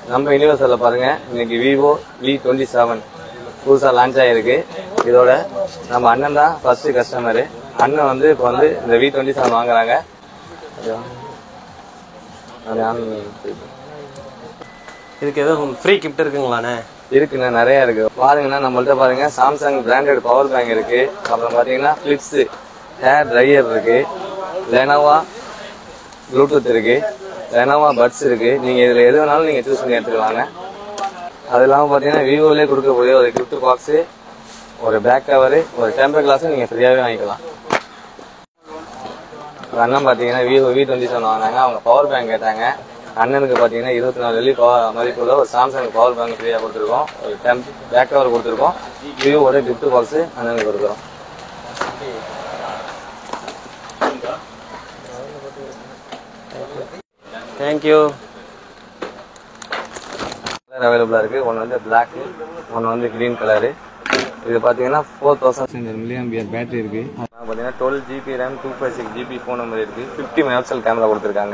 நம்ம யூனிவர்சலில் பாருங்க இன்னைக்கு விவோ வி டுவெண்ட்டி செவன் புதுசாக லான்ச் ஆகிருக்கு இதோட நம்ம அண்ணன் தான் ஃபர்ஸ்ட் கஸ்டமரு அண்ணன் வந்து இப்போ வந்து இந்த வி டுவெண்ட்டி செவன் வாங்குறாங்க அது அது ஆன் இதுக்கு எதுவும் ஃப்ரீ கிஃப்ட் இருக்குங்களாண்ணே இருக்குண்ணா நிறைய இருக்கு பாருங்கண்ணா நம்மள்ட்ட பாருங்க சாம்சங் பிராண்டட் பவர் பேங்க் இருக்கு அப்புறம் பாத்தீங்கன்னா பிளிப்ஸ் ஹேர் ட்ரையர் இருக்கு லெனோவா ப்ளூடூத் இருக்கு லெனோவா பட்ஸ் இருக்கு நீங்க இதுல எது வேணாலும் நீங்க சூஸ் பண்ணி எடுத்துக்கலாங்க அது இல்லாம பாத்தீங்கன்னா விவோலே கொடுக்கக்கூடிய ஒரு gift பாக்ஸ் ஒரு பேக் கவரு ஒரு டெம்பர் கிளாஸும் நீங்க ஃப்ரீயாவே வாங்கிக்கலாம் ஒரு அண்ணன் பாத்தீங்கன்னா விவோ வி டுவெண்ட்டி செவன் வாங்கினாங்க அவங்க பவர் பேங்க் கேட்டாங்க அண்ணனுக்கு பாத்தீங்கன்னா இருபத்தி நாலு வெள்ளி பவர் மதிப்புள்ள ஒரு சாம்சங் பவர் பேங்க் ஃப்ரீயா கொடுத்துருக்கோம் ஒரு டெம்ப் பேக் கவர் கொடுத்துருக்கோம் விவோட gift பாக்ஸ் அண்ணனுக்கு கொடுக்குறோம் தேங்க்யூ கலர் அவைலபிளா இருக்கு ஒன்று வந்து பிளாக் ஒன்று வந்து கிரீன் கலரு இது பார்த்தீங்கன்னா four thousand milliampere battery இருக்கு பார்த்தீங்கன்னா twelve GB RAM two five six GB phone number இருக்கு ஃபிஃப்டி மெகாபிக்சல் கேமரா கொடுத்துருக்காங்க